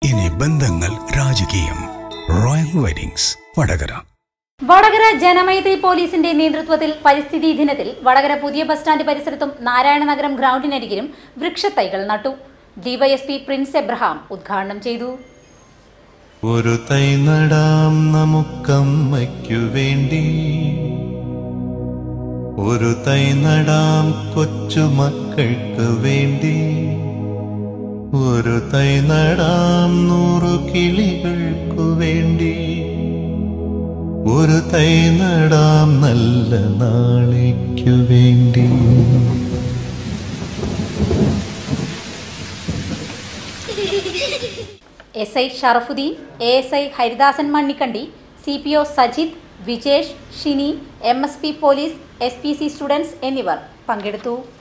ഇനി ബന്ധങ്ങൾ രാജകീയം റോയൽ വെഡിങ്സ് വടകര വടകര ജനമൈത്രി പോലീസിന്റെ നേതൃത്വത്തിൽ പരിസ്ഥിതി ദിനത്തിൽ വടകര പുതിയ ബസ് സ്റ്റാൻഡ് പരിസരത്തും നാരായണനഗരം ഗ്രൗണ്ടിനരികിലും വൃക്ഷത്തൈകൾ നട്ടു ഡിവൈഎസ്പി പ്രിൻസ് എബ്രഹാം ഉദ്ഘാടനം ചെയ്തു ഒരു തൈ നടാം നമുക്കമ്മയ്ക്കു വേണ്ടി ഒരു തൈ നടാം കൊച്ചുമക്കൾക്ക് വേണ്ടി ഒരു തൈ നടാം നൂറു കിളികൾക്കു വേണ്ടി ഒരു തൈ നടാം നല്ല നാളേക്കു വേണ്ടി S I Sharafudheen A S I Haridasan Mannikandi C P O Sajith Vijesh Shini M S P police S P C students എന്നിവർ പങ്കെടുത്തു